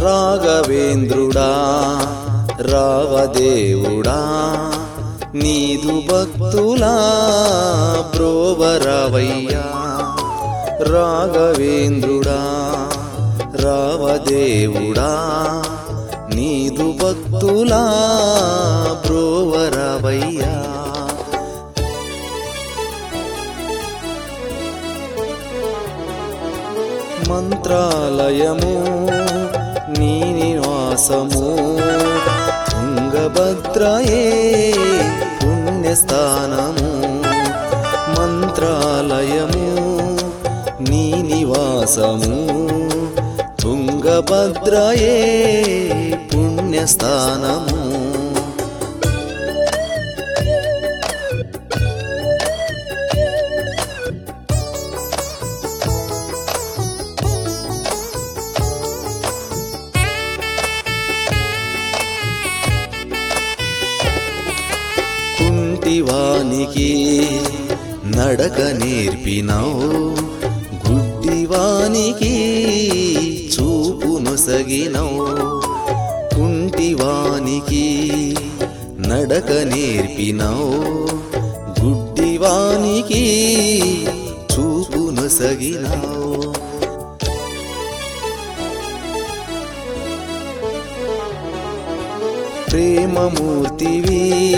రాఘవేంద్రుడా రావదేవుడా నీదు భక్తులా బ్రోవరవయ్యా రాఘవేంద్రుడా రావదేవుడా నీదు భక్తులా బ్రోవరవయ్యా మంత్రాలయము నీ నివాసము తుంగభద్రయే పుణ్యస్థానము మంత్రాలయము నీ నివాసము తుంగభద్రయే పుణ్యస్థానము కుంటివానికి నడక నేర్పినావు గుడ్డివానికి చూపు నొసగినవు కుంటివానికి నడక నేర్పినావు గుడ్డివానికి చూపు నొసగినావు ప్రేమమూర్తివి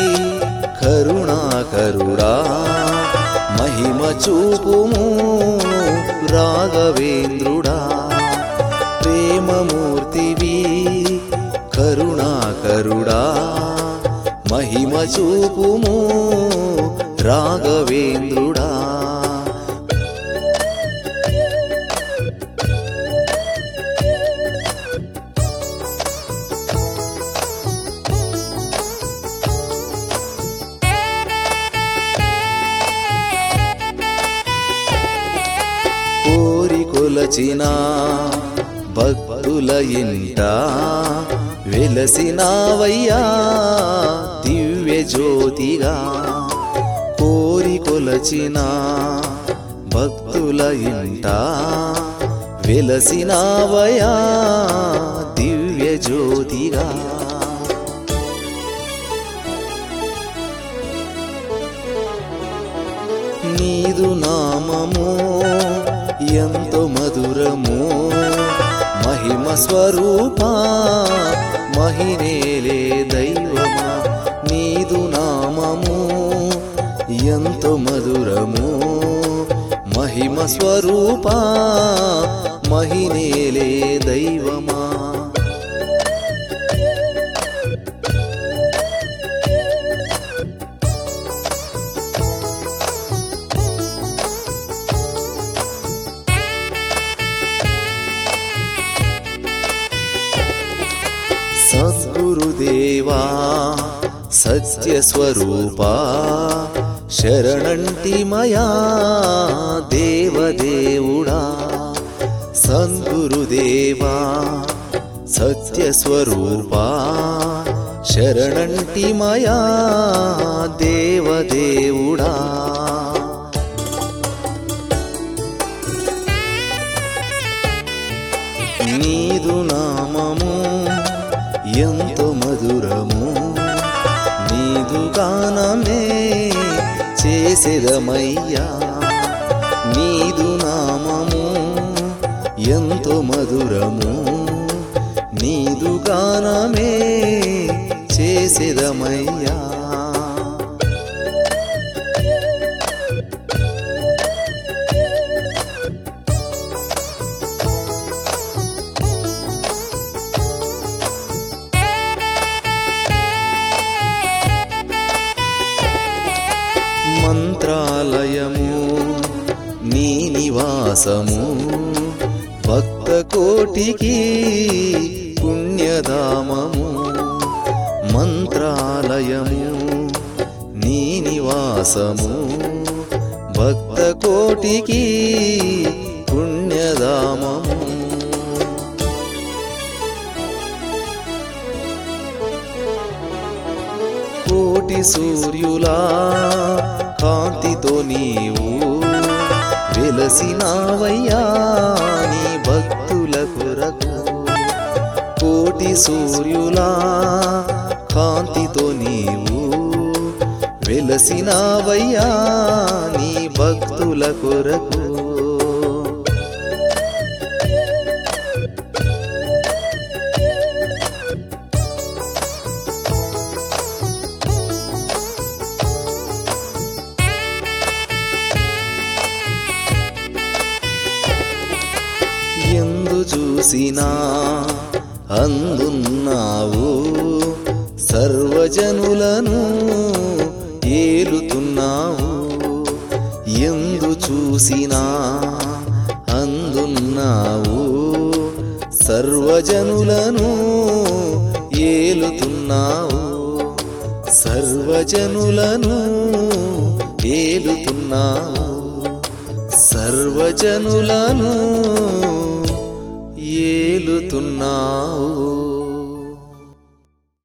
కరుణాకరుడా మహిమ చూపుము రాఘవేంద్రుడా ప్రేమమూర్తివి కరుణాకరుడా మహిమ చూపుము రాఘవేంద్రుడా కోరి కొలచిన భక్తుల ఇంట వెలసినావయ్యా దివ్య జ్యోతిగా కోరి కొలచిన భక్తుల ఇంట వెలసినావయ్యా దివ్య జ్యోతిగా నీదు నామము ఎంతో మధురము మహిమ స్వరూప మహినేలే దైవమా నీదు నామము ఎంతో మధురము మహిమ స్వరూప మహినేలే దైవమా సద్గురుదేవా సత్యస్వరూపా శరణంటి మయా దేవదేవుడా సద్గురుదేవా సత్యస్వరూపా శరణంటి మయా దేవదేవుడా నీదు నామము ఎంతో మధురము నీదు గానమే చేసేదమయ్యా నీదు నామము ఎంతో మధురము నీదు గానమే చేసేదమయ్యా మంత్రాలయము నీ నివాసము భక్త కోటికి పుణ్యధామము మంత్రాలయము నీ నివాసము భక్త కోటికి పుణ్యధామము కోటి సూర్యులా కాంతితో నీవు వెలసినావయ్యా నీ భక్తుల కొరకు కోటి సూర్యులా కాంతితో నీవు వెలసినావయ్యా నీ భక్తుల కొరకు ఎందు చూసినా అందున్నావు సర్వజనులను ఏలుతున్నావు ఎందు చూసినా అందున్నావు సర్వజనులను ఏలుతున్నావు సర్వజనులను ఏలుతున్నావు సర్వజనులను